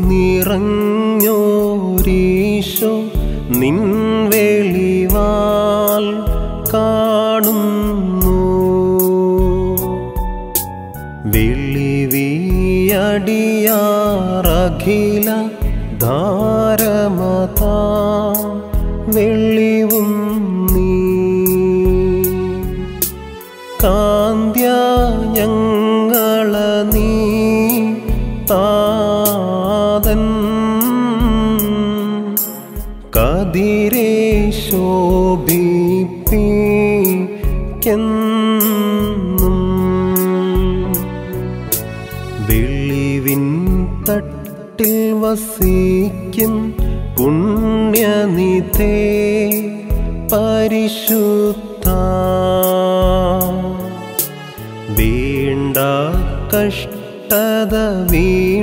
നിറഞ്ഞോരീശോ നിൻ വെളിവാൽ കാണുന്നു വെള്ളിവിയടിയാറഖില ധാരമത വെള്ളിവും നീ കാന്ത്യ ഞങ്ങള നീ താതൻ കതിരേ ശോഭിപ്പിക്കെന്നും വെള്ളിവിൻ തട്ടിൽ വസിക്കും പുണ്യനിധേ പരിശുദ്ധ വേണ്ട കഷ്ടത വീൺ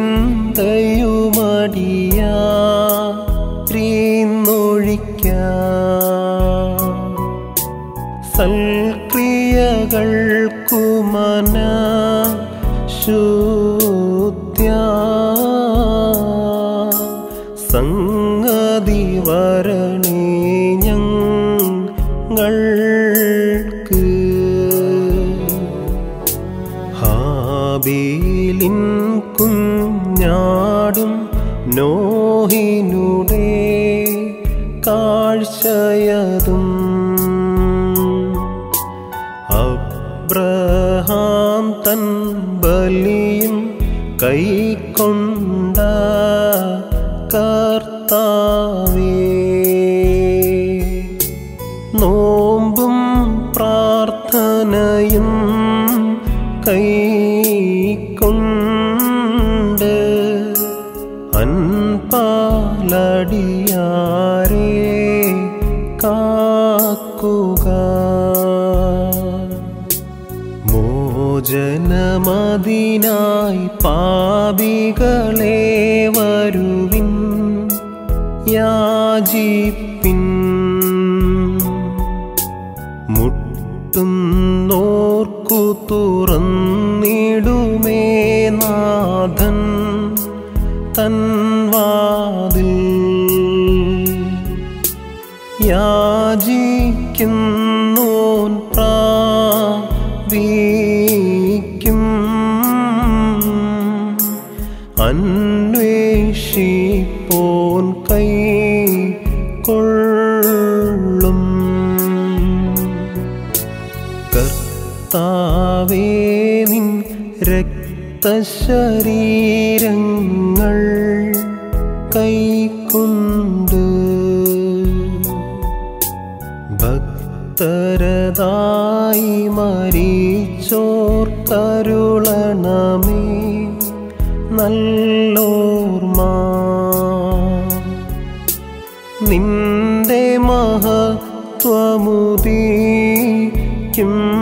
ചിന്തയുമടിയ സൽക്രിയകൾക്കുമന ശുദ്ധ്യ സംഗതി വരണേ ഞങ്ങൾക്ക് ഹാബീലിൻ കുഞ്ഞാടും നോഹിനുടെ കാഴ്ചയതും അബ്രഹാം തൻ ബലിയും കൈക്കൊണ്ട കർത്താവേ നോമ്പും പ്രാർത്ഥനയും കൈക്കൊണ്ട് അൻപാലടിയാരെ കാക്കുക മോചനമതിനായി പാപികളെ വരുവിൻ യാചിപ്പിൻ മുട്ടുന്നോർക്കു തുറന്നിടുമേ നാഥൻ തൻവാതിൽ യാചിക്കുന്നോൻ പ്രാപിക്കും അന്വേഷിപ്പോൻ കൈ കൊള്ളും കർത്താവേ നിൻ രക്തശരീരങ്ങൾ കൈക്കൊണ്ട് ഭക്തരതായി മരിച്ചോർ കരുളണമേ നല്ലോർമ്മ നിന്റെ മഹത്വമുദീക്കും